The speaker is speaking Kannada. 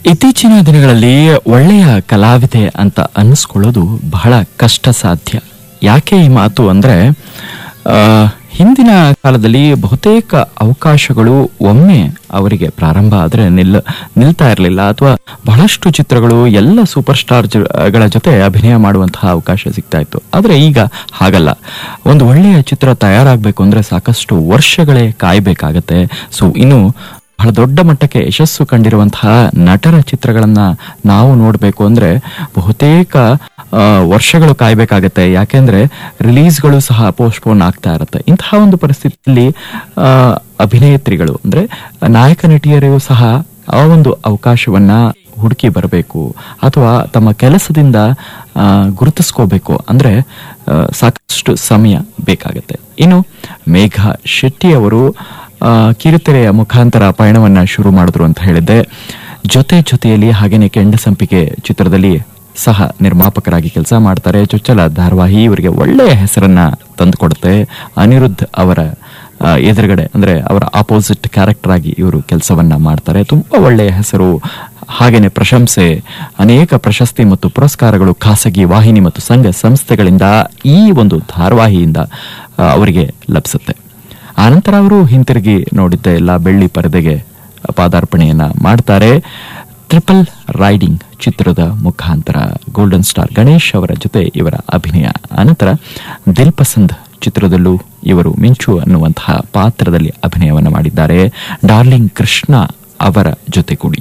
ಇತ್ತೀಚಿನ ದಿನಗಳಲ್ಲಿ ಒಳ್ಳೆಯ ಕಲಾವಿದೆ ಅಂತ ಅನ್ನಿಸ್ಕೊಳ್ಳೋದು ಬಹಳ ಕಷ್ಟ ಸಾಧ್ಯ ಯಾಕೆ ಈ ಮಾತು ಅಂದ್ರೆ ಆ, ಹಿಂದಿನ ಕಾಲದಲ್ಲಿ ಬಹುತೇಕ ಅವಕಾಶಗಳು ಒಮ್ಮೆ ಅವರಿಗೆ ಪ್ರಾರಂಭ ಆದರೆ ನಿಲ್ ನಿಲ್ತಾ ಇರಲಿಲ್ಲ ಅಥವಾ ಬಹಳಷ್ಟು ಚಿತ್ರಗಳು ಎಲ್ಲ ಸೂಪರ್ ಸ್ಟಾರ್ ಜ- ಗಳ ಜೊತೆ ಅಭಿನಯ ಮಾಡುವಂತಹ ಅವಕಾಶ ಸಿಗ್ತಾ ಇತ್ತು ಆದರೆ ಈಗ ಹಾಗಲ್ಲ ಒಂದು ಒಳ್ಳೆಯ ಚಿತ್ರ ತಯಾರಾಗಬೇಕು ಅಂದ್ರೆ ಸಾಕಷ್ಟು ವರ್ಷಗಳೇ ಕಾಯ್ಬೇಕಾಗತ್ತೆ ಸೊ ಇನ್ನು ಬಹಳ ದೊಡ್ಡ ಮಟ್ಟಕ್ಕೆ ಯಶಸ್ಸು ಕಂಡಿರುವಂತಹ ನಟರ ಚಿತ್ರಗಳನ್ನ ನಾವು ನೋಡಬೇಕು ಅಂದ್ರೆ ಬಹುತೇಕ ಆ, ವರ್ಷಗಳು ಕಾಯ್ಬೇಕಾಗತ್ತೆ ಯಾಕೆಂದ್ರೆ ರಿಲೀಸ್ಗಳು ಸಹ ಪೋಸ್ಟ್ಪೋನ್ ಆಗ್ತಾ ಇರುತ್ತೆ ಇಂತಹ ಒಂದು ಪರಿಸ್ಥಿತಿಯಲ್ಲಿ ಆ, ಅಭಿನೇತ್ರಿಗಳು ಅಂದ್ರೆ ನಾಯಕ ನಟಿಯರಿಗೂ ಸಹ ಆ ಒಂದು ಅವಕಾಶವನ್ನ ಹುಡುಕಿ ಬರಬೇಕು ಅಥವಾ ತಮ್ಮ ಕೆಲಸದಿಂದ ಆ, ಗುರುತಿಸ್ಕೋಬೇಕು ಅಂದ್ರೆ ಆ, ಸಾಕಷ್ಟು ಸಮಯ ಬೇಕಾಗತ್ತೆ ಇನ್ನು ಮೇಘ ಶೆಟ್ಟಿ ಅವರು ಆ, ಕಿರುತೆರೆಯ ಮುಖಾಂತರ ಪಯಣವನ್ನ ಶುರು ಮಾಡಿದ್ರು ಅಂತ ಹೇಳಿದ್ದೆ ಜೊತೆ ಜೊತೆಯಲ್ಲಿ ಹಾಗೇನೆ ಕೆಂಡಸಂಪಿಗೆ ಚಿತ್ರದಲ್ಲಿ ಸಹ ನಿರ್ಮಾಪಕರಾಗಿ ಕೆಲಸ ಮಾಡ್ತಾರೆ ಚೊಚ್ಚಲ ಧಾರಾವಾಹಿ ಇವರಿಗೆ ಒಳ್ಳೆಯ ಹೆಸರನ್ನ ತಂದುಕೊಡುತ್ತೆ ಅನಿರುದ್ಧ್ ಅವರ ಆ, ಎದುರುಗಡೆ ಅಂದ್ರೆ ಅವರ ಆಪೋಸಿಟ್ ಕ್ಯಾರೆಕ್ಟರ್ ಆಗಿ ಇವರು ಕೆಲಸವನ್ನ ಮಾಡ್ತಾರೆ ತುಂಬಾ ಒಳ್ಳೆಯ ಹೆಸರು ಹಾಗೇನೆ ಪ್ರಶಂಸೆ ಅನೇಕ ಪ್ರಶಸ್ತಿ ಮತ್ತು ಪುರಸ್ಕಾರಗಳು ಖಾಸಗಿ ವಾಹಿನಿ ಮತ್ತು ಸಂಘ ಸಂಸ್ಥೆಗಳಿಂದ ಈ ಒಂದು ಧಾರಾವಾಹಿಯಿಂದ ಆ, ಅವರಿಗೆ ಲಭಿಸುತ್ತೆ ಆನಂತರ ಅವರು ಹಿಂತಿರುಗಿ ನೋಡಿದ್ದ ಎಲ್ಲ ಬೆಳ್ಳಿ ಪರದೆಗೆ ಪಾದಾರ್ಪಣೆಯನ್ನ ಮಾಡ್ತಾರೆ ಟ್ರಿಪಲ್ ರೈಡಿಂಗ್ ಚಿತ್ರದ ಮುಖಾಂತರ ಗೋಲ್ಡನ್ ಸ್ಟಾರ್ ಗಣೇಶ್ ಅವರ ಜೊತೆ ಇವರ ಅಭಿನಯ ಅನಂತರ ದಿಲ್ ಪಸಂದ್ ಚಿತ್ರದಲ್ಲೂ ಇವರು ಮಿಂಚು ಅನ್ನುವಂತಹ ಪಾತ್ರದಲ್ಲಿ ಅಭಿನಯವನ್ನು ಮಾಡಿದ್ದಾರೆ ಡಾರ್ಲಿಂಗ್ ಕೃಷ್ಣ ಅವರ ಜೊತೆ ಕೂಡಿ